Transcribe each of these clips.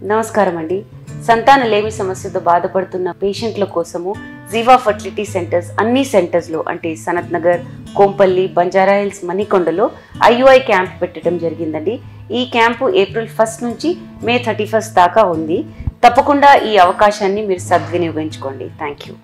నమస్కారం అండి సంతాన లేమి సమస్యతో బాధపడుతున్న పేషెంట్ల కోసము జీవా ఫర్టిలిటీ సెంటర్స్ అన్ని సెంటర్స్లో అంటే సనత్ నగర్ కోంపల్లి బంజారా హిల్స్ మణికొండలో ఐయుఐ క్యాంప్ పెట్టడం జరిగిందండి ఈ క్యాంపు ఏప్రిల్ ఫస్ట్ నుంచి మే థర్టీ ఫస్ట్ దాకా ఉంది తప్పకుండా ఈ అవకాశాన్ని మీరు సద్వినియోగించుకోండి థ్యాంక్ యూ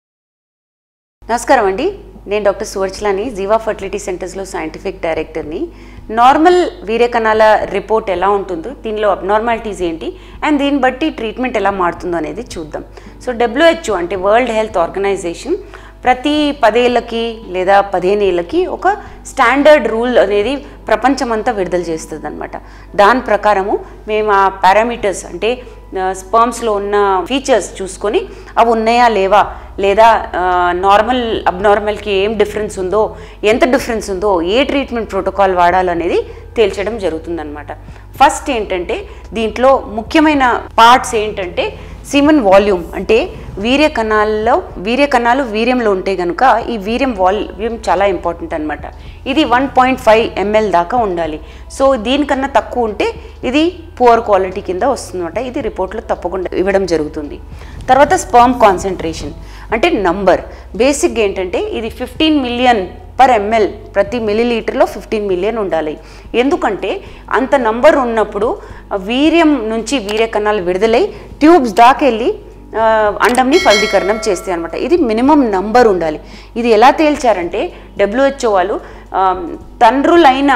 నమస్కారం అండి నేను డాక్టర్ సువర్చలాని జీవా ఫర్టిలిటీ సెంటర్స్లో సైంటిఫిక్ డైరెక్టర్ని నార్మల్ వీర్యకణాల రిపోర్ట్ ఎలా ఉంటుందో దీనిలో అబ్నార్మాలిటీస్ ఏంటి అండ్ దీన్ని బట్టి ట్రీట్మెంట్ ఎలా మారుతుందో అనేది చూద్దాం సో డబ్ల్యూహెచ్ఓ అంటే వరల్డ్ హెల్త్ ఆర్గనైజేషన్ ప్రతి పదేళ్ళకి లేదా పదిహేను ఏళ్ళకి ఒక స్టాండర్డ్ రూల్ అనేది ప్రపంచమంతా విడుదల చేస్తుంది అనమాట దాని ప్రకారము మేము ఆ పారామీటర్స్ అంటే స్పర్మ్స్లో ఉన్న ఫీచర్స్ చూసుకొని అవి ఉన్నాయా లేవా లేదా నార్మల్ అబ్నార్మల్కి ఏం డిఫరెన్స్ ఉందో ఎంత డిఫరెన్స్ ఉందో ఏ ట్రీట్మెంట్ ప్రోటోకాల్ వాడాలనేది తేల్చడం జరుగుతుందన్నమాట ఫస్ట్ ఏంటంటే దీంట్లో ముఖ్యమైన పార్ట్స్ ఏంటంటే సిమన్ వాల్యూమ్ అంటే వీర్య కణాల్లో వీర్య కణాలు వీర్యంలో ఉంటే కనుక ఈ వీర్యం వాల్యూమ్ చాలా ఇంపార్టెంట్ అనమాట ఇది వన్ పాయింట్ ఫైవ్ ఎంఎల్ దాకా ఉండాలి సో దీనికన్నా తక్కువ ఉంటే ఇది పువర్ క్వాలిటీ కింద వస్తుందన్నమాట ఇది రిపోర్ట్లో తప్పకుండా ఇవ్వడం జరుగుతుంది తర్వాత స్పర్మ్ కాన్సన్ట్రేషన్ అంటే నంబర్ బేసిక్ ఏంటంటే ఇది ఫిఫ్టీన్ మిలియన్ పర్ ఎంఎల్ ప్రతి మిల్లీలీటర్లో ఫిఫ్టీన్ మిలియన్ ఉండాలి ఎందుకంటే అంత నంబర్ ఉన్నప్పుడు వీర్యం నుంచి వీర్య కణాలు విడుదలై ట్యూబ్స్ దాకెళ్ళి ఆ, అండంని ఫలదీకరణం చేస్తాయి అనమాట ఇది మినిమం నంబర్ ఉండాలి ఇది ఎలా తేల్చారంటే డబ్ల్యూహెచ్ఓ వాళ్ళు ఆ, తండ్రులైన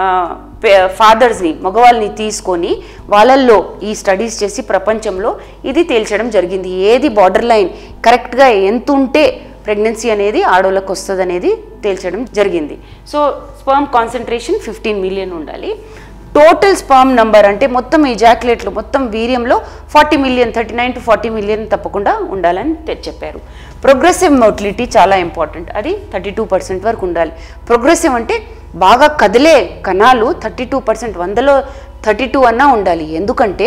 ఫాదర్స్ని మగవాళ్ళని తీసుకొని వాళ్ళల్లో ఈ స్టడీస్ చేసి ప్రపంచంలో ఇది తేల్చడం జరిగింది ఏది బార్డర్ లైన్ కరెక్ట్గా ఎంత ఉంటే ప్రెగ్నెన్సీ అనేది ఆడోళ్ళకి వస్తుంది అనేది తేల్చడం జరిగింది so sperm concentration fifteen million ఉండాలి టోటల్ స్పర్మ్ నంబర్ అంటే మొత్తం ఇజాక్యులేట్లు మొత్తం వీర్యంలో forty million thirty nine to forty million తప్పకుండా ఉండాలని తె- చెప్పారు ప్రోగ్రెసివ్ మోటిలిటీ చాలా ఇంపార్టెంట్ అది థర్టీ టూ పర్సెంట్ వరకు ఉండాలి ప్రోగ్రెసివ్ అంటే బాగా కదిలే కణాలు థర్టీ టూ పర్సెంట్ వందలో థర్టీ టూ అన్నా ఉండాలి ఎందుకంటే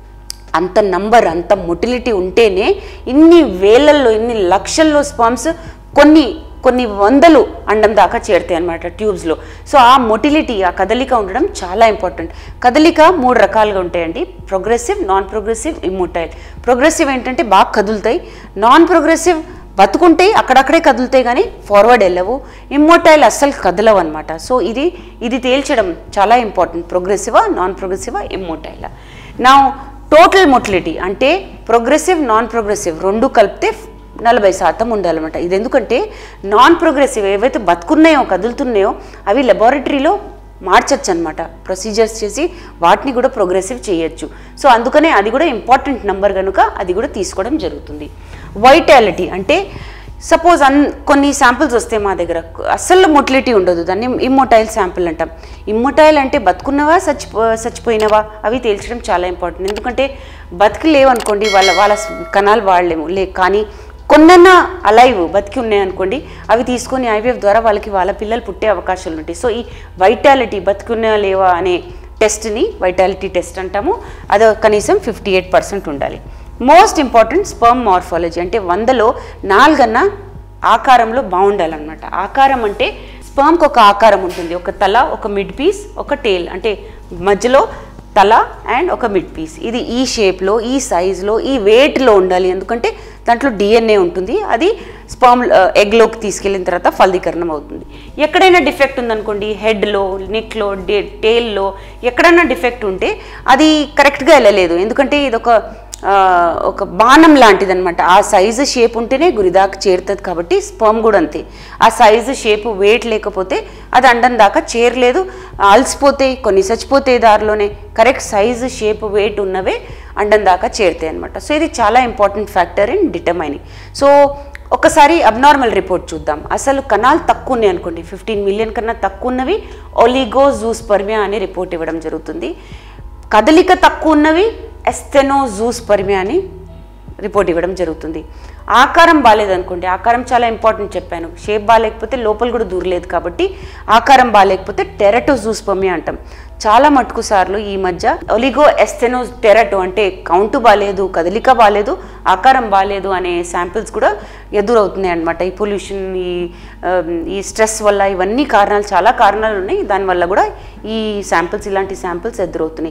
అంత నంబర్ అంత మొటిలిటీ ఉంటేనే ఇన్ని వేలల్లో ఇన్ని లక్షల్లో స్పర్మ్స్ కొన్ని కొన్ని వందలు అండం దాకా చేరుతాయి అనమాట ట్యూబ్స్లో సో ఆ మొటిలిటీ ఆ కదలిక ఉండడం చాలా ఇంపార్టెంట్ కదలిక మూడు రకాలుగా ఉంటాయండి progressive non progressive immotile progressive ఏంటంటే బాగా కదులుతాయి నాన్ ప్రోగ్రెసివ్ బతుకుంటాయి అక్కడక్కడే కదులుతాయి కానీ ఫార్వర్డ్ వెళ్ళవు ఇమ్మొటైల్ అస్సలు కదలవు అనమాట సో ఇది ఇది తేల్చడం చాలా ఇంపార్టెంట్ ప్రోగ్రెసివా నాన్ ప్రోగ్రెసివా ఇమ్మొటైలా నా టోటల్ మొటిలిటీ అంటే ప్రోగ్రెసివ్ నాన్ ప్రోగ్రెసివ్ రెండు కలిపితే నలభై శాతం ఉండాలన్నమాట ఇది ఎందుకంటే నాన్ ప్రోగ్రెసివ్ ఏవైతే బతుకున్నాయో కదులుతున్నాయో అవి లెబారెటరీలో మార్చచ్చు అనమాట ప్రొసీజర్స్ చేసి వాటిని కూడా ప్రోగ్రెసివ్ చేయొచ్చు సో అందుకనే అది కూడా ఇంపార్టెంట్ నెంబర్ కనుక అది కూడా తీసుకోవడం జరుగుతుంది వైటాలిటీ అంటే సపోజ్ అన్ కొన్ని శాంపిల్స్ వస్తాయి మా దగ్గర అస్సలు మొటిలిటీ ఉండదు దాన్ని ఇమ్మొటైల్ శాంపిల్ అంటాం ఇమ్మొటైల్ అంటే బతుకున్నవా చచ్చిపో చచ్చిపోయినవా అవి తేల్చడం చాలా ఇంపార్టెంట్ ఎందుకంటే బతికి లేవనుకోండి వాళ్ళ వాళ్ళ కణాలు వాడలేము లే కానీ కొన్నన్నా అలైవ్ బతికి ఉన్నాయి అనుకోండి అవి తీసుకొని ఐవీఎఫ్ ద్వారా వాళ్ళకి వాళ్ళ పిల్లలు పుట్టే అవకాశాలు ఉంటాయి సో ఈ వైటాలిటీ బతికున్నా లేవా అనే టెస్ట్ని వైటాలిటీ టెస్ట్ అంటాము అది కనీసం ఫిఫ్టీ ఎయిట్ పర్సెంట్ ఉండాలి మోస్ట్ ఇంపార్టెంట్ స్పర్మ్ మార్ఫాలజీ అంటే వందలో నాలుగన్నా ఆకారంలో బాగుండాలన్నమాట ఆకారం అంటే స్పర్మ్కి ఒక ఆకారం ఉంటుంది ఒక తల ఒక మిడ్ పీస్ ఒక టేల్ అంటే మధ్యలో తల అండ్ ఒక మిడ్ పీస్ ఇది ఈ షేప్లో ఈ సైజులో ఈ వెయిట్లో ఉండాలి ఎందుకంటే దాంట్లో డిఎన్ఏ ఉంటుంది అది స్పర్మ్ ఎగ్లోకి తీసుకెళ్ళిన తర్వాత ఫలదీకరణం అవుతుంది ఎక్కడైనా డిఫెక్ట్ ఉందనుకోండి హెడ్లో నెక్లో డే టేల్లో ఎక్కడైనా డిఫెక్ట్ ఉంటే అది కరెక్ట్గా వెళ్ళలేదు ఎందుకంటే ఇది ఒక ఆ, ఒక బాణం లాంటిది అనమాట ఆ సైజు షేప్ ఉంటేనే గురిదాకా చేరుతుంది కాబట్టి స్పర్మ్ కూడా అంతే ఆ సైజు షేప్ వెయిట్ లేకపోతే అది అండం దాకా చేరలేదు అలసిపోతాయి కొన్ని చచ్చిపోతాయి దారిలోనే కరెక్ట్ సైజు షేప్ వెయిట్ ఉన్నవే అండం దాకా చేరుతాయి అనమాట సో ఇది చాలా important factor in determining so ఒకసారి అబ్నార్మల్ రిపోర్ట్ చూద్దాం అసలు కణాలు తక్కువ ఉన్నాయి అనుకోండి ఫిఫ్టీన్ మిలియన్ కన్నా తక్కువ ఉన్నవి ఒలిగో జూస్పర్మియా అనే రిపోర్ట్ ఇవ్వడం జరుగుతుంది కదలిక తక్కువ ఉన్నవి ఎస్థెనో జూస్పర్మియా అని రిపోర్ట్ ఇవ్వడం జరుగుతుంది ఆకారం బాగాలేదనుకోండి ఆకారం చాలా ఇంపార్టెంట్ చెప్పాను షేప్ బాగాలేకపోతే లోపల కూడా దూరలేదు కాబట్టి ఆకారం బాగాలేకపోతే టెరటో జూస్పర్మియా అంటాం చాలా మటుకు సార్లు ఈ మధ్య ఒలిగో ఎస్థెనో టెరటో అంటే కౌంటు బాగాలేదు కదలిక బాగాలేదు ఆకారం బాగాలేదు అనే శాంపిల్స్ కూడా ఎదురవుతున్నాయి అనమాట ఈ పొల్యూషన్ ఈ ఆ, ఈ స్ట్రెస్ వల్ల ఇవన్నీ కారణాలు చాలా కారణాలు ఉన్నాయి దానివల్ల కూడా ఈ శాంపిల్స్ ఇలాంటి శాంపిల్స్ ఎదురవుతున్నాయి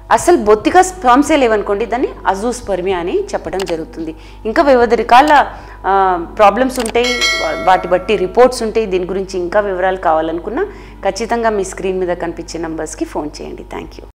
అసలు బొత్తిగా స్పర్మ్సే లేవనుకోండి దాన్ని అజూస్పర్మియా అని చెప్పడం జరుగుతుంది ఇంకా వివిధ రకాల ప్రాబ్లమ్స్ ఉంటాయి వా- వాటి బట్టి రిపోర్ట్స్ ఉంటాయి దీని గురించి ఇంకా వివరాలు కావాలనుకున్నా ఖచ్చితంగా మీ స్క్రీన్ మీద కనిపించే నంబర్స్కి ఫోన్ చేయండి థ్యాంక్ యూ